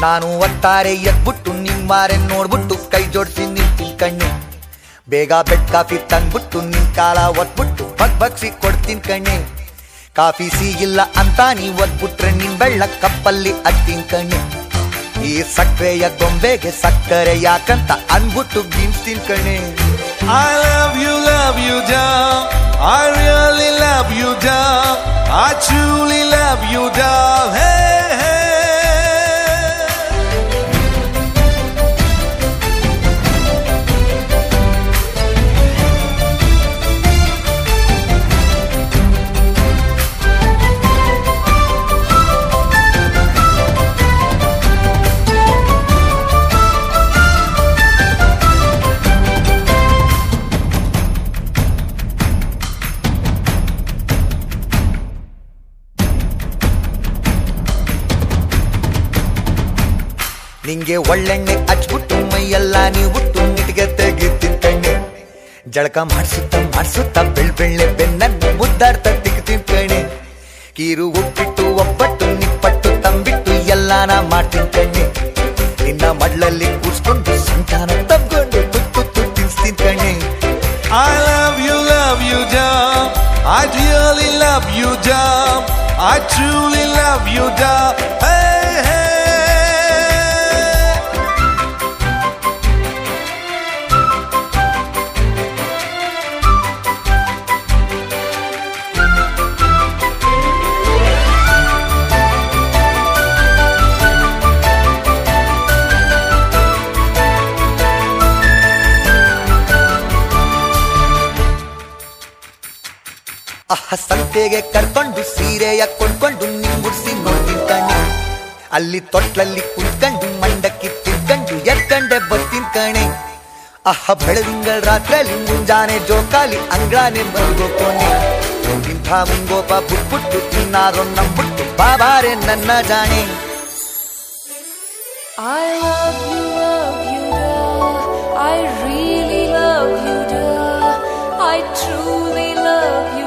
ನಾನು ಒಟ್ಟಾರೆ ಎದ್ಬಿಟ್ಟು ನಿಮ್ಮಾರೆ ನೋಡ್ಬಿಟ್ಟು ಕೈ ಜೋಡಿಸಿ ನಿಂತೀನಿ ಕಣ್ಣೆ ಬೇಗ ಬೆಡ್ ಕಾಫಿ ತಂದ್ಬಿಟ್ಟು ನಿನ್ ಕಾಲ ಒತ್ಬಿಟ್ಟು ಬಗ್ ಬಗ್ಸಿ ಕೊಡ್ತೀನಿ ಕಣ್ಣೆ ಕಾಫಿ ಸಿಗಿಲ್ಲ ಅಂತ ನೀ ಒದ್ಬಿಟ್ರೆ ನಿನ್ ಬೆಳ್ಳ ಕಪ್ಪಲ್ಲಿ ಅತ್ತೀನಿ ಕಣ್ಣೆ ಈ ಸಕ್ಕರೆಯ ಗೊಂಬೆಗೆ ಸಕ್ಕರೆ ಯಾಕಂತ ಅನ್ಬಿಟ್ಟು ಗಿನ್ಸ್ತೀನಿ ಕಣ್ಣೆ I love you, love you, doll. I really love you, doll. I truly love you, doll. Hey, hey. ನಿಂಗೆ ಒಳ್ಳೆಣ್ಣೆ ಹಚ್ಬಿಟ್ಟು ಮೈಯೆಲ್ಲ ನೀವು ಬಿಟ್ಟು ನಿಟ್ಗೆ ತೆಗಿತೀನಿ ಕಣ್ಣೆ ಜಳಕ ಮಾಡಿಸುತ್ತ ಮಾಡಿಸುತ್ತ ಬೆಳ್ ಬೆಳ್ಳೆ ಬೆನ್ನನ್ನು ಮುದ್ದಾಡ್ತ ತೆಗಿತೀನಿ ಕಣ್ಣೆ ಕೀರು ಉಪ್ಪಿಟ್ಟು ಒಬ್ಬಟ್ಟು ನಿಪ್ಪಟ್ಟು ತಂಬಿಟ್ಟು ಎಲ್ಲಾನ ಮಾಡ್ತೀನಿ ಕಣ್ಣೆ ನಿನ್ನ ಮಡ್ಲಲ್ಲಿ ಕೂರ್ಸ್ಕೊಂಡು ಸಂತಾನ ತಬ್ಕೊಂಡು ತುತ್ತು ತುತ್ತು ತಿನ್ಸ್ತೀನಿ ಕಣ್ಣೆ I love you, love you, doll. I really love you, doll. I truly love you, doll. Hey, hey. ಅಹ ಸಂತೆಗೆ ಕರ್ಕೊಂಡು ಸೀರೆಯ ಕೊಂಡ್ಕೊಂಡು ನಿಂಗುಡ್ಸಿ ನೋಡ್ತೀನಿ ಕಣೆ ಅಲ್ಲಿ ತೊಟ್ಲಲ್ಲಿ ಕುತ್ಕೊಂಡು ಮಂಡಕ್ಕಿ ತಿನ್ಕೊಂಡು ಎತ್ಕಂಡೆ ಬರ್ತೀನಿ ಕಣೆ ಅಹ ಬೆಳದಿಂಗಳ ರಾತ್ರಿಯಲ್ಲಿ ಮುಂಜಾನೆ ಜೋಕಾಲಿ ಅಂಗ್ಳಾನೆ ಬರ್ಗೋಕೋನೆ ಇಂಥ ಮುಂಗೋಪ ಬುಟ್ಬಿಟ್ಟು ಇನ್ನಾರೋ ನಂಬಿಟ್ಟು ಬಾಬಾರೆ ನನ್ನ ಜಾಣೆ I love you, love you, duh. I really love you, duh. I truly love you,